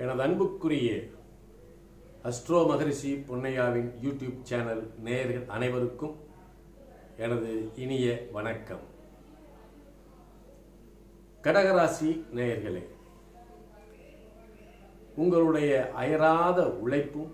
எனது அன்புக்குரிய அஸ்ட்ரோ மகரிஷி பொன்னையாவின் யூடியூப் சேனல் நேயர்கள் அனைவருக்கும் எனது இனிய வணக்கம் கடகராசி நேயர்களே உங்களுடைய அயராத உழைப்பும்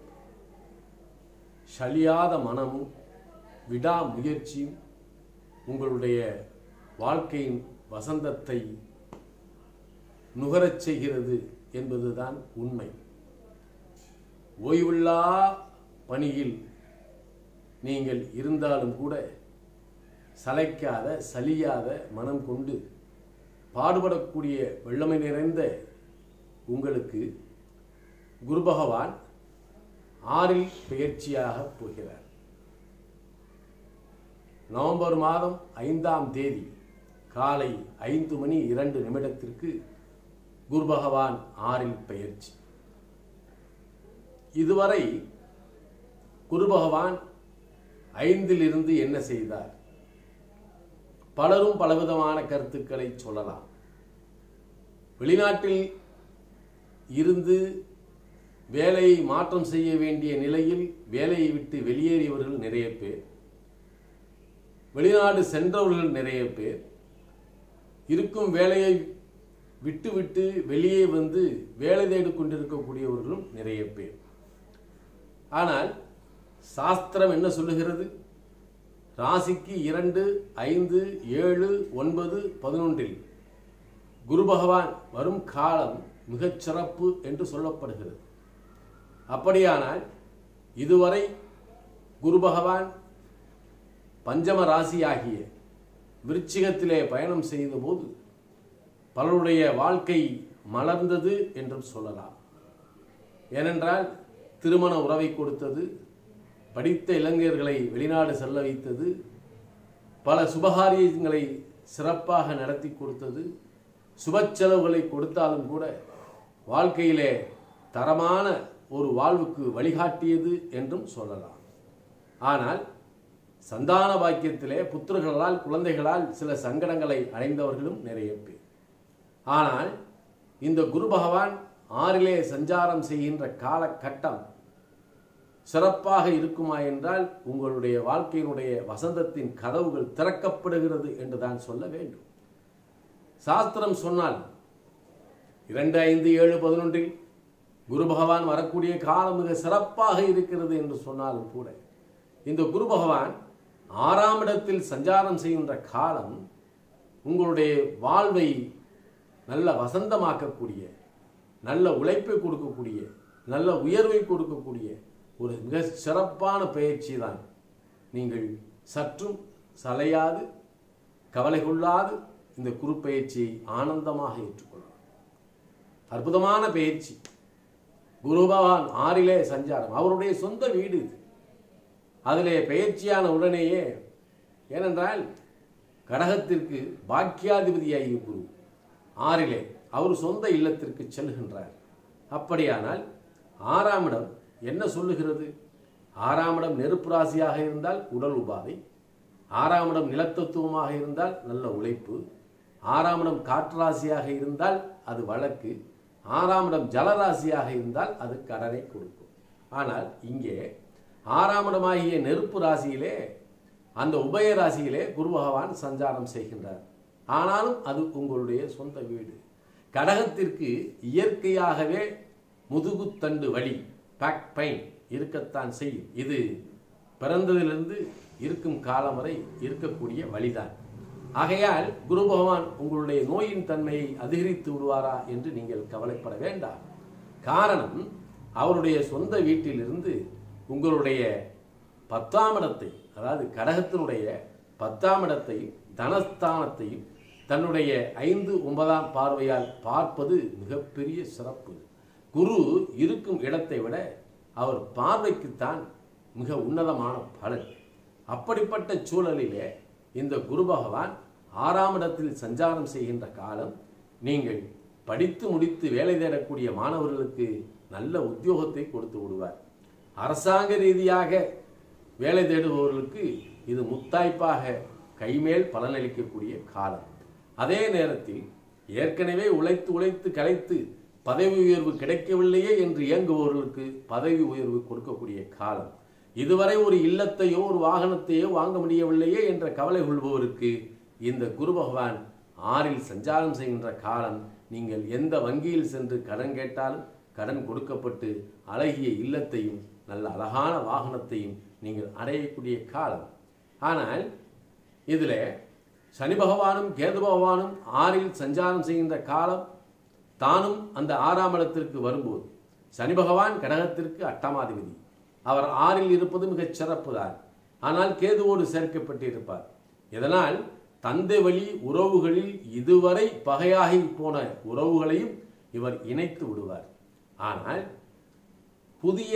சலியாத மனமும் விடாமுயற்சியும் உங்களுடைய வாழ்க்கையின் வசந்தத்தை நுகரச் செய்கிறது என்பதுதான் உண்மை ஓய்வில்லா பணியில் நீங்கள் இருந்தாலும் கூட சளைக்காத சலியாத மனம் கொண்டு பாடுபடக்கூடிய வெள்ளமை நிறைந்த உங்களுக்கு குரு பகவான் ஆறில் பெயர்ச்சியாக போகிறார் நவம்பர் மாதம் ஐந்தாம் தேதி காலை ஐந்து மணி இரண்டு நிமிடத்திற்கு குரு பகவான் ஆறில் பெயர்ச்சி இதுவரை குரு பகவான் ஐந்திலிருந்து என்ன செய்தார் பலரும் பலவிதமான கருத்துக்களை சொல்லலாம் வெளிநாட்டில் இருந்து வேலையை மாற்றம் செய்ய வேண்டிய நிலையில் வேலையை விட்டு வெளியேறியவர்கள் நிறைய பேர் வெளிநாடு சென்றவர்கள் நிறைய பேர் இருக்கும் வேலையை விட்டு விட்டு வெளியே வந்து வேலை தேடி கொண்டிருக்கக்கூடியவர்களும் நிறைய பேர் ஆனால் சாஸ்திரம் என்ன சொல்லுகிறது ராசிக்கு இரண்டு ஐந்து ஏழு ஒன்பது பதினொன்றில் குரு பகவான் வரும் காலம் மிகச் சிறப்பு என்று சொல்லப்படுகிறது அப்படியானால் இதுவரை குரு பகவான் பஞ்சம ராசியாகிய விருச்சிகத்திலே பயணம் செய்தபோது பலருடைய வாழ்க்கை மலர்ந்தது என்றும் சொல்லலாம் ஏனென்றால் திருமண உறவை கொடுத்தது படித்த இளைஞர்களை வெளிநாடு செல்ல வைத்தது பல சுபகாரியங்களை சிறப்பாக நடத்தி கொடுத்தது சுப செலவுகளை கொடுத்தாலும் கூட வாழ்க்கையிலே தரமான ஒரு வாழ்வுக்கு வழிகாட்டியது என்றும் சொல்லலாம் ஆனால் சந்தான பாக்கியத்திலே புத்திரர்களால் குழந்தைகளால் சில சங்கடங்களை அடைந்தவர்களும் நிறைய பேர் ஆனால் இந்த குரு பகவான் ஆறிலே சஞ்சாரம் செய்கின்ற காலகட்டம் சிறப்பாக இருக்குமா என்றால் உங்களுடைய வாழ்க்கையினுடைய வசந்தத்தின் கதவுகள் திறக்கப்படுகிறது என்று தான் சொல்ல வேண்டும் சாஸ்திரம் சொன்னால் இரண்டு ஐந்து ஏழு பதினொன்றில் குரு பகவான் வரக்கூடிய காலம் மிக சிறப்பாக இருக்கிறது என்று சொன்னாலும் கூட இந்த குரு பகவான் ஆறாம் இடத்தில் சஞ்சாரம் செய்கின்ற காலம் உங்களுடைய வாழ்வை நல்ல வசந்தமாக்கக்கூடிய நல்ல உழைப்பை கொடுக்கக்கூடிய நல்ல உயர்வை கொடுக்கக்கூடிய ஒரு மிக சிறப்பான பயிற்சி தான் நீங்கள் சற்றும் சலையாது கவலை கொள்ளாது இந்த குரு பயிற்சியை ஆனந்தமாக ஏற்றுக்கொள்ளலாம் அற்புதமான பயிற்சி குரு பகவான் ஆறிலே சஞ்சாரம் அவருடைய சொந்த வீடு இது அதிலே பயிற்சியான உடனேயே ஏனென்றால் கடகத்திற்கு பாக்கியாதிபதியாகிய குரு ஆறிலே அவர் சொந்த இல்லத்திற்கு செல்கின்றார் அப்படியானால் ஆறாம் இடம் என்ன சொல்லுகிறது ஆறாம் இடம் நெருப்பு ராசியாக இருந்தால் உடல் உபாதை ஆறாம் இடம் நிலத்தத்துவமாக இருந்தால் நல்ல உழைப்பு ஆறாம் இடம் காற்று ராசியாக இருந்தால் அது வழக்கு ஆறாம் இடம் ஜலராசியாக இருந்தால் அது கடனை கொடுக்கும் ஆனால் இங்கே ஆறாம் இடமாகிய நெருப்பு ராசியிலே அந்த உபய ராசியிலே குரு பகவான் சஞ்சாரம் செய்கின்றார் ஆனாலும் அது உங்களுடைய சொந்த வீடு கடகத்திற்கு இயற்கையாகவே முதுகுத்தண்டு வலி பேக் பெயின் இருக்கத்தான் செய்யும் இது பிறந்ததிலிருந்து இருக்கும் காலம் வரை இருக்கக்கூடிய வழிதான் ஆகையால் குரு பகவான் உங்களுடைய நோயின் தன்மையை அதிகரித்து விடுவாரா என்று நீங்கள் கவலைப்பட வேண்டாம் காரணம் அவருடைய சொந்த வீட்டிலிருந்து உங்களுடைய பத்தாம் இடத்தை அதாவது கடகத்தினுடைய பத்தாம் இடத்தையும் தனஸ்தானத்தையும் தன்னுடைய ஐந்து ஒன்பதாம் பார்வையால் பார்ப்பது மிகப்பெரிய சிறப்பு குரு இருக்கும் இடத்தை விட அவர் பார்வைக்குத்தான் மிக உன்னதமான பலன் அப்படிப்பட்ட சூழலிலே இந்த குரு பகவான் ஆறாம் இடத்தில் சஞ்சாரம் செய்கின்ற காலம் நீங்கள் படித்து முடித்து வேலை தேடக்கூடிய மாணவர்களுக்கு நல்ல உத்தியோகத்தை கொடுத்து விடுவார் அரசாங்க ரீதியாக வேலை தேடுபவர்களுக்கு இது முத்தாய்ப்பாக கைமேல் பலனளிக்கக்கூடிய காலம் அதே நேரத்தில் ஏற்கனவே உழைத்து உழைத்து களைத்து பதவி உயர்வு கிடைக்கவில்லையே என்று இயங்குபவர்களுக்கு பதவி உயர்வு கொடுக்கக்கூடிய காலம் இதுவரை ஒரு இல்லத்தையோ ஒரு வாகனத்தையோ வாங்க முடியவில்லையே என்ற கவலை கொள்பவருக்கு இந்த குரு பகவான் ஆறில் சஞ்சாரம் செய்கின்ற காலம் நீங்கள் எந்த வங்கியில் சென்று கடன் கேட்டாலும் கடன் கொடுக்கப்பட்டு அழகிய இல்லத்தையும் நல்ல அழகான வாகனத்தையும் நீங்கள் அடையக்கூடிய காலம் ஆனால் இதில் சனி பகவானும் கேது பகவானும் ஆறில் சஞ்சாரம் செய்கின்ற காலம் தானும் அந்த ஆறாம் இடத்திற்கு வரும்போது சனி பகவான் கடகத்திற்கு அட்டமாதிபதி அவர் ஆறில் இருப்பது மிகச் சிறப்பு தான் ஆனால் கேதுவோடு சேர்க்கப்பட்டிருப்பார் இதனால் தந்தை வழி உறவுகளில் இதுவரை பகையாகி போன உறவுகளையும் இவர் இணைத்து விடுவார் ஆனால் புதிய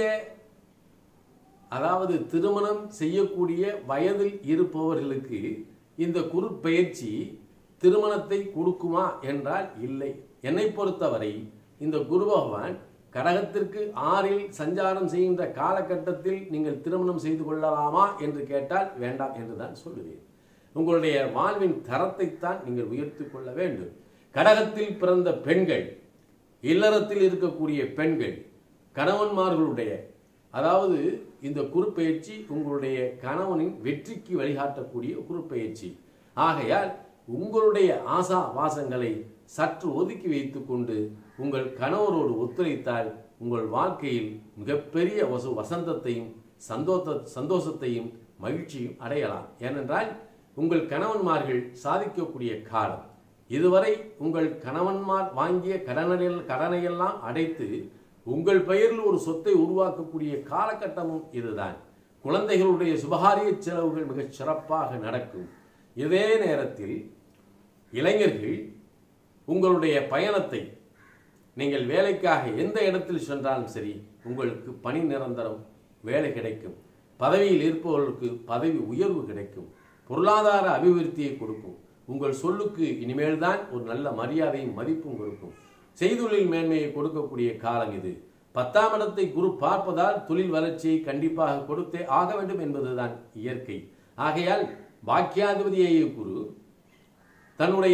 அதாவது திருமணம் செய்யக்கூடிய வயதில் இருப்பவர்களுக்கு இந்த குரு பெயர்ச்சி திருமணத்தை கொடுக்குமா என்றால் இல்லை என்னை பொறுத்தவரை இந்த குரு பகவான் கடகத்திற்கு ஆறில் சஞ்சாரம் செய்கின்ற காலகட்டத்தில் நீங்கள் திருமணம் செய்து கொள்ளலாமா என்று கேட்டால் வேண்டாம் என்று தான் சொல்லுவேன் உங்களுடைய வாழ்வின் தரத்தைத்தான் நீங்கள் உயர்த்தி கொள்ள வேண்டும் கடகத்தில் பிறந்த பெண்கள் இல்லறத்தில் இருக்கக்கூடிய பெண்கள் கணவன்மார்களுடைய அதாவது இந்த குறுப்பெயர்ச்சி உங்களுடைய கணவனின் வெற்றிக்கு வழிகாட்டக்கூடிய குறுப்பெயர்ச்சி ஆகையால் உங்களுடைய ஆசா வாசங்களை சற்று ஒதுக்கி வைத்துக்கொண்டு உங்கள் கணவரோடு ஒத்துழைத்தால் உங்கள் வாழ்க்கையில் மிகப்பெரிய வசு வசந்தத்தையும் சந்தோஷ சந்தோஷத்தையும் மகிழ்ச்சியும் அடையலாம் ஏனென்றால் உங்கள் கணவன்மார்கள் சாதிக்கக்கூடிய காலம் இதுவரை உங்கள் கணவன்மார் வாங்கிய கடனைகள் கடனையெல்லாம் அடைத்து உங்கள் பெயரில் ஒரு சொத்தை உருவாக்கக்கூடிய காலகட்டமும் இதுதான் குழந்தைகளுடைய சுபகாரிய செலவுகள் மிகச் சிறப்பாக நடக்கும் இதே நேரத்தில் இளைஞர்கள் உங்களுடைய பயணத்தை நீங்கள் வேலைக்காக எந்த இடத்தில் சென்றாலும் சரி உங்களுக்கு பணி நிரந்தரம் வேலை கிடைக்கும் பதவியில் இருப்பவர்களுக்கு பதவி உயர்வு கிடைக்கும் பொருளாதார அபிவிருத்தியை கொடுக்கும் உங்கள் சொல்லுக்கு இனிமேல் தான் ஒரு நல்ல மரியாதையும் மதிப்பும் கொடுக்கும் செய்தொழில் மேன்மையை கொடுக்கக்கூடிய காலம் இது பத்தாம் இடத்தை குரு பார்ப்பதால் தொழில் வளர்ச்சியை கண்டிப்பாக கொடுத்தே ஆக வேண்டும் என்பதுதான் இயற்கை ஆகையால் பாக்கியாதிபதியை குரு தன்னுடைய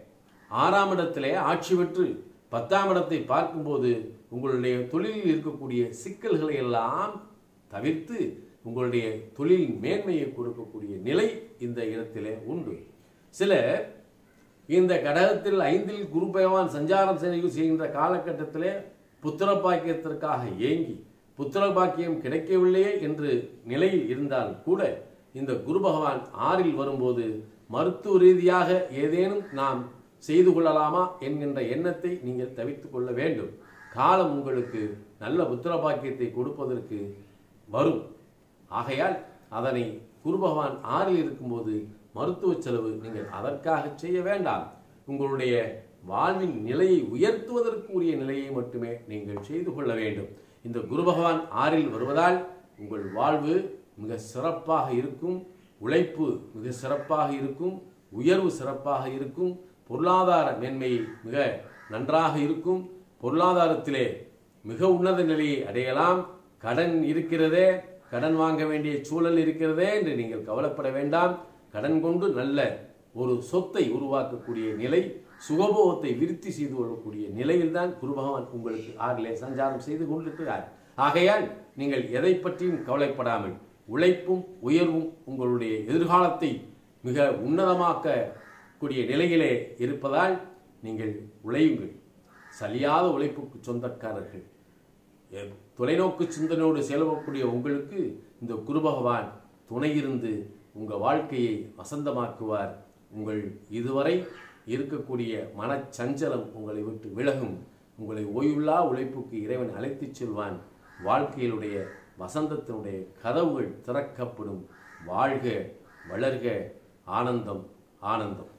ஆறாம் இடத்திலே ஆட்சி பெற்று பத்தாம் இடத்தை பார்க்கும்போது உங்களுடைய தொழிலில் இருக்கக்கூடிய சிக்கல்களை எல்லாம் தவிர்த்து உங்களுடைய தொழில் மேன்மையை கொடுக்கக்கூடிய நிலை இந்த இடத்திலே உண்டு சில இந்த கடகத்தில் ஐந்தில் குரு பகவான் சஞ்சாரம் செய்து செய்கின்ற காலகட்டத்திலே புத்திர பாக்கியத்திற்காக ஏங்கி புத்திர பாக்கியம் கிடைக்கவில்லையே என்று நிலையில் இருந்தால் கூட இந்த குரு பகவான் ஆறில் வரும்போது மருத்துவ ரீதியாக ஏதேனும் நாம் செய்து கொள்ளலாமா என்கின்ற எண்ணத்தை நீங்கள் தவிர்த்து கொள்ள வேண்டும் காலம் உங்களுக்கு நல்ல புத்திர பாக்கியத்தை கொடுப்பதற்கு வரும் ஆகையால் அதனை குரு பகவான் ஆறில் இருக்கும்போது மருத்துவ செலவு நீங்கள் அதற்காக செய்ய வேண்டாம் உங்களுடைய வாழ்வின் நிலையை உயர்த்துவதற்கு உரிய நிலையை மட்டுமே நீங்கள் செய்து கொள்ள வேண்டும் இந்த குரு பகவான் ஆறில் வருவதால் உங்கள் வாழ்வு மிக சிறப்பாக இருக்கும் உழைப்பு மிக சிறப்பாக இருக்கும் உயர்வு சிறப்பாக இருக்கும் பொருளாதார மேன்மை மிக நன்றாக இருக்கும் பொருளாதாரத்திலே மிக உன்னத நிலையை அடையலாம் கடன் இருக்கிறதே கடன் வாங்க வேண்டிய சூழல் இருக்கிறதே என்று நீங்கள் கவலைப்பட வேண்டாம் கடன் கொண்டு நல்ல ஒரு சொத்தை உருவாக்கக்கூடிய நிலை சுகபோகத்தை விருத்தி செய்து கொள்ளக்கூடிய நிலையில்தான் குரு பகவான் உங்களுக்கு ஆறிலே சஞ்சாரம் செய்து கொண்டிருக்கிறார் ஆகையால் நீங்கள் எதை பற்றியும் கவலைப்படாமல் உழைப்பும் உயர்வும் உங்களுடைய எதிர்காலத்தை மிக உன்னதமாக்கக்கூடிய நிலையிலே இருப்பதால் நீங்கள் உழையுங்கள் சலியாத உழைப்புக்கு சொந்தக்காரர்கள் எ- தொலைநோக்கு சிந்தனையோடு செயல்படக்கூடிய உங்களுக்கு இந்த குரு பகவான் துணையிருந்து உங்கள் வாழ்க்கையை வசந்தமாக்குவார் உங்கள் இதுவரை இருக்கக்கூடிய மனச்சஞ்சலம் உங்களை விட்டு விலகும் உங்களை ஓய்வுள்ளா உழைப்புக்கு இறைவன் அழைத்துச் செல்வான் வாழ்க்கையிலுடைய வசந்தத்தினுடைய கதவுகள் திறக்கப்படும் வாழ்க வளர்க ஆனந்தம் ஆனந்தம்